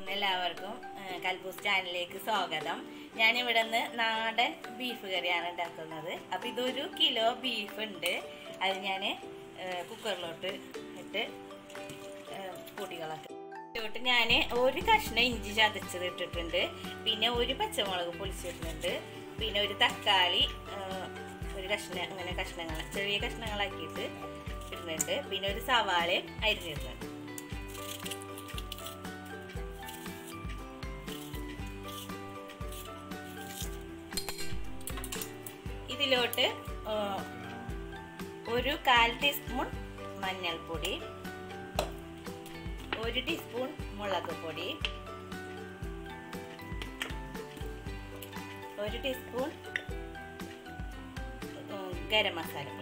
എല്ലാവർക്കും ഏഹ്, കൽബൂസ് ചാനലിലേക്ക് സ്വാഗതം ഞാൻ ഇവിടെ നിന്ന് നാടൻ ബീഫ് കറിയാണ് ഉണ്ടാക്കുന്നത് അപ്പോൾ ഇതൊരു കിലോ ബീഫ് ഉണ്ട് അത് ഞാൻ കുക്കറിലോട്ട് ഇട്ട് ഏഹ്, കൂട്ടികളൊക്കെ ഇതിലോട്ട് ഞാൻ ഒരു കഷ്ണം ഇഞ്ചി ചതച്ചത് ഇട്ടിട്ടുണ്ട് പിന്നെ ഒരു പച്ചമുളക് പൊളിച്ചിട്ടുണ്ട് പിന്നെ ഒരു തക്കാളി ഏഹ്, ഒരു കഷ്ണം അങ്ങനെ കഷ്ണങ്ങൾ ചെറിയ കഷ്ണങ്ങളാക്കിയിട്ട് ഇടുന്നുണ്ട് പിന്നെ ഒരു സവാളയും അരിഞ്ഞിടുന്നുണ്ട് ഇതിലോട്ട് ആ, ഒരു കാൽ ടീസ്പൂൺ മഞ്ഞൾപ്പൊടി ഒരു ടീസ്പൂൺ മുളക് പൊടി ഒരു ടീസ്പൂൺ ഉം, ഗരം മസാലപ്പൊടി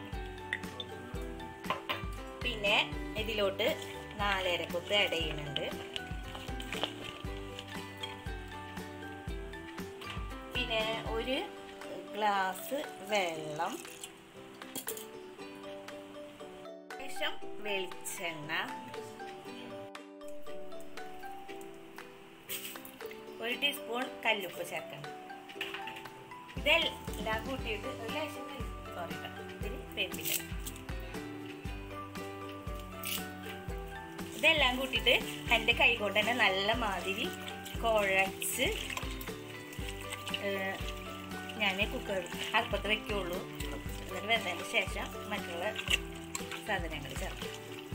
പിന്നെ ഇതിലോട്ട് നാലര കുത്ത് ആഡ് ചെയ്യുന്നുണ്ട് പിന്നെ ഒരു ഗ്ലാസ് വെള്ളം ശേഷം വെളിച്ചെണ്ണ ഒരു ടീസ്പൂൺ കല്ലുപ്പ് ചേർക്കണം ഇതെല്ലാം കൂട്ടിയിട്ട് ഒരു ലേശം സോറി ഇതിന് വേപ്പില്ല ഇതെല്ലാം കൂട്ടിയിട്ട് എൻ്റെ കൈ കൊണ്ട് തന്നെ നല്ല മാതിരി കുഴച്ച് ഞാൻ കുക്കർ അടുപ്പത്ത് വെക്കുള്ളൂ എന്നിട്ട് വെന്തതിന് ശേഷം മറ്റുള്ള സാധനങ്ങൾ ചേർക്കും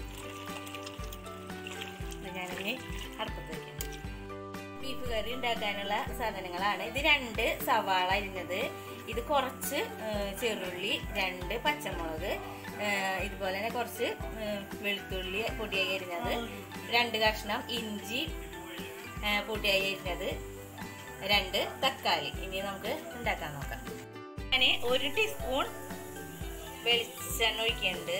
ഇത് ഞാനിനി അടുപ്പത്ത് വയ്ക്കും ബീഫ് കറി ഉണ്ടാക്കാനുള്ള സാധനങ്ങളാണ് ഇത് രണ്ട് സവാള അരിഞ്ഞത് ഇത് കുറച്ച് ഏഹ്, ചെറുള്ളി രണ്ട് പച്ചമുളക് ഏഹ്, ഇതുപോലെ തന്നെ കുറച്ച് ഏഹ്, വെളുത്തുള്ളി പൊടിയായി അരിഞ്ഞത് രണ്ട് കഷ്ണം ഇഞ്ചി ഏഹ്, പൊടിയായി അരിഞ്ഞത് രണ്ട് തക്കാളി ഇനി നമുക്ക് ഉണ്ടാക്കാൻ നോക്കാം ഞാൻ ഒരു ടീസ്പൂൺ വെളിച്ചെണ്ണ ഒഴിക്കുന്നുണ്ട്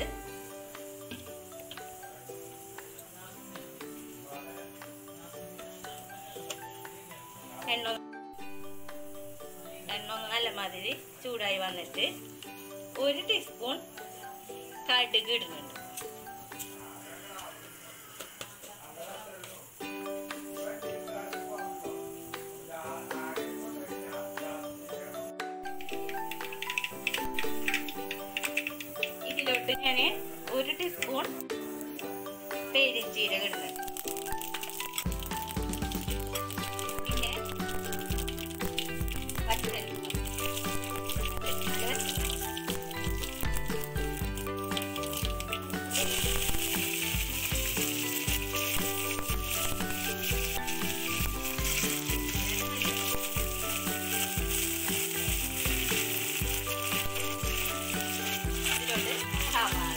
എണ്ണ എണ്ണ ഒന്ന് നല്ല മാതിരി ചൂടായി വന്നിട്ട് ഒരു ടീസ്പൂൺ കടുക് ഇടുന്നുണ്ട് ഇതിലോട്ട് ഞാൻ ഒരു ടീസ്പൂൺ പെരിഞ്ചീരകം ഇടുന്നുണ്ട് പിന്നെ പച്ചമുളക് ഇതിലോട്ട് സവാള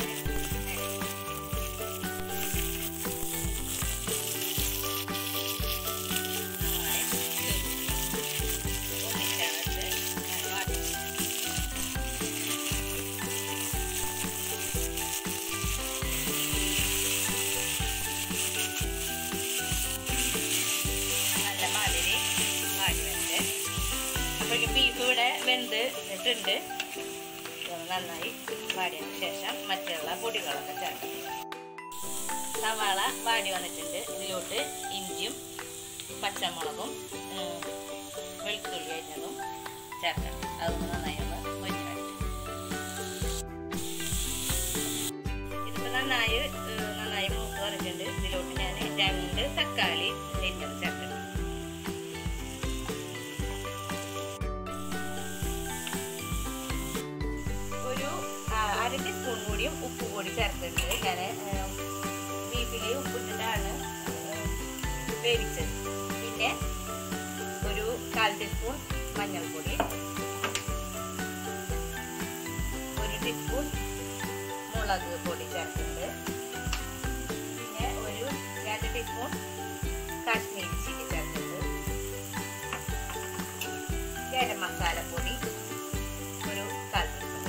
നല്ല മാതിരി വാടി വെച്ച് അപ്പോഴേക്കും ബീഫ് ഇവിടെ വെന്ത് ഇട്ടുണ്ട് ഇതൊന്ന് നന്നായി വാടിയതിന് ശേഷം മറ്റുള്ള പൊടികളൊക്കെ ചേർക്കും സവാള വാടി വന്നിട്ടുണ്ട് ഇതിലോട്ട് ഇഞ്ചിയും പച്ചമുളകും ഉം, വെളുത്തുള്ളി അരിഞ്ഞതും ചേർക്കണം അതൊന്ന് നന്നായി ഒന്ന് മൊരിഞ്ഞ് വരട്ടെ ഇതിപ്പോൾ നന്നായി ഏഹ്, നന്നായി മൂത്ത് വന്നിട്ടുണ്ട് ഇതിലോട്ട് ഞാൻ രണ്ട് തക്കാളി അരിഞ്ഞത് ചേർക്കണം ഒരു ആ, അര ടീസ്പൂൺ കൂടിയും ഉപ്പ് കൂടി ചേർത്തിട്ടുണ്ട് ഞാൻ ബീഫിൽ ഉപ്പിട്ടിട്ടാണ് ഏഹ്, വേവിച്ചത് പിന്നെ ഒരു കാൽ ടീസ്പൂൺ മഞ്ഞൾപ്പൊടി ഒരു ടീസ്പൂൺ മുളക് പൊടി ചേർത്തിട്ടുണ്ട് പിന്നെ ഒരു രണ്ട് ടീസ്പൂൺ കാശ്മീരി ചില്ലി ചേർത്തിട്ടുണ്ട് ഗരം മസാലപ്പൊടി ഒരു കാൽ ടീസ്പൂൺ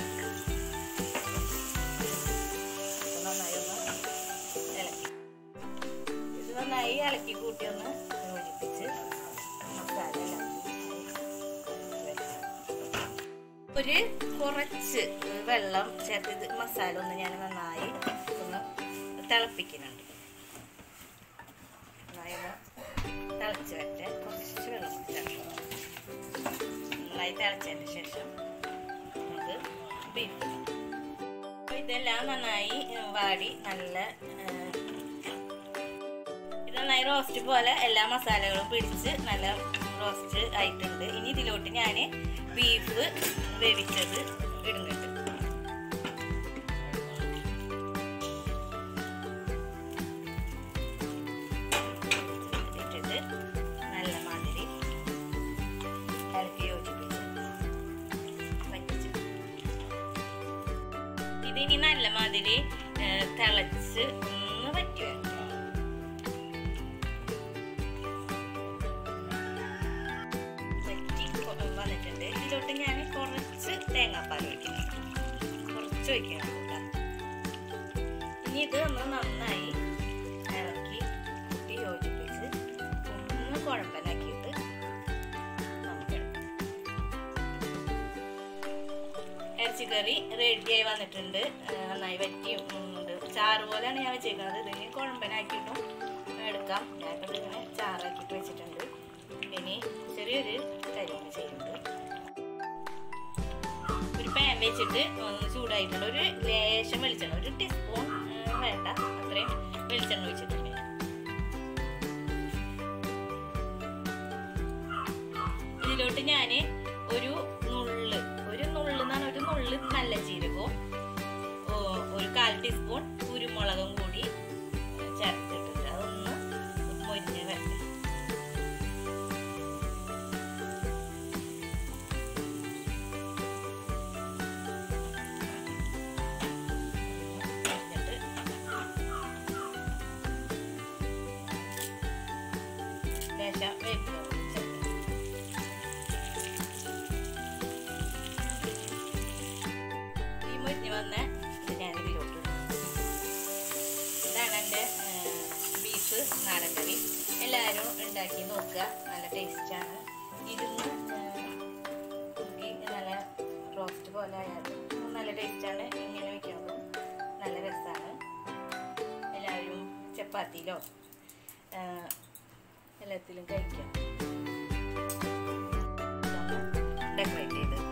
ഇത് നന്നായി ഒന്ന് ഇളക്കി ഇത് നന്നായി ഇളക്കി കൂട്ടി ഒന്ന് യോജിപ്പിച്ച് മസാല എല്ലാം വെക്കാം. ഒരു കുറച്ച് വെള്ളം ചേർത്ത് ഇത് മസാല ഒന്ന് ഞാൻ നന്നായി ഒന്ന് തിളപ്പിക്കുന്നുണ്ട് നന്നായി ഒന്ന് തിളച്ച് വരട്ടെ കുറച്ച് വെള്ളം ചേർക്കണം നന്നായി തിളച്ചതിന് ശേഷം നമുക്ക് ബീഫ് അപ്പോൾ ഇതെല്ലാം നന്നായി ഉം, വാടി നല്ല ഏഹ്, ഇത് നന്നായി റോസ്റ്റ് പോലെ എല്ലാ മസാലകളും പിടിച്ച് നല്ല റോസ്റ്റ് ആയിട്ടുണ്ട് ഇനി ഇതിലോട്ട് ഞാൻ ബീഫ് വേവിച്ചത് ഇടുന്നുണ്ട് ഇട്ടിട്ട് നല്ല മാതിരി ഇളക്കി യോജിപ്പിച്ച് വറ്റിച്ച് ഇതിനി നല്ല മാതിരി ഏഹ്, തിളച്ച് ഒന്ന് വറ്റി വരണം വറ്റി കൊ- വന്നിട്ടുണ്ട് ഇതിലോട്ട് ഞാൻ കുറച്ച് തേങ്ങാപ്പാൽ ഒഴിക്കണം കുറച്ച് ഒഴിക്കണം കേട്ടോ ഇനി ഇത് ഒന്ന് നന്നായി ഇളക്കി കൂട്ടി യോജിപ്പിച്ച് ഒന്ന് കുഴപ്പനാക്കിയിട്ട് നമുക്ക് എടുക്കാം ഇറച്ചിക്കറി റെഡിയായി വന്നിട്ടുണ്ട് ആ, നന്നായി വറ്റി ഉണ്ട് ചാറ് പോലെയാണ് ഞാൻ വെച്ചേക്കുന്നത് ഇതിന് കുഴമ്പനാക്കിയിട്ടും എടുക്കാം ഞാൻ ഇപ്പം ഇങ്ങനെ ചാറാക്കിയിട്ട് വെച്ചിട്ടുണ്ട് ഇനി ചെറിയൊരു കരിമ ചെയ്യുന്നുണ്ട് ഒരു പാൻ വെച്ചിട്ട് ഒന്ന് ചൂടായിട്ടുണ്ട് ഒരു ലേശം വെളിച്ചെണ്ണ ഒരു ടീസ്പൂൺ വേണ്ട അത്രയും വെളിച്ചെണ്ണ ഒഴിച്ചിട്ടുണ്ട് ഞാൻ ഇതിലോട്ട് ഞാൻ ഒരു നുള്ള് ഒരു നുള്ള് എന്നാണ് ഒരു നുള്ള് നല്ല ജീരകവും ഓ, ഒരു കാൽ ടീസ്പൂൺ കുരുമുളകും കൂടി ചേർത്തിട്ടുണ്ട് അതൊന്ന് മൊരിഞ്ഞ് വരട്ടെ എന്നിട്ട് ലേശം വേപ്പില ചേർക്കാം ഈ മുരിഞ്ഞ് വന്ന ഇത് ഞാൻ ഇതിലോട്ട് ഇടും. ഇതാണ് എൻ്റെ ബീഫ് നാടൻ കറി എല്ലാവരും ഉണ്ടാക്കി നോക്കുക നല്ല ടേസ്റ്റാണ് ഇരുന്ന് കുക്കി നല്ല റോസ്റ്റ് പോലെ ആയാലും നല്ല ടേസ്റ്റാണ് ഇങ്ങനെ വയ്ക്കുമ്പോൾ നല്ല രസമാണ് എല്ലാവരും ചപ്പാത്തിയിലോ ആ, എല്ലാത്തിലും കഴിക്കാം ഡെക്കറേറ്റ് ചെയ്ത്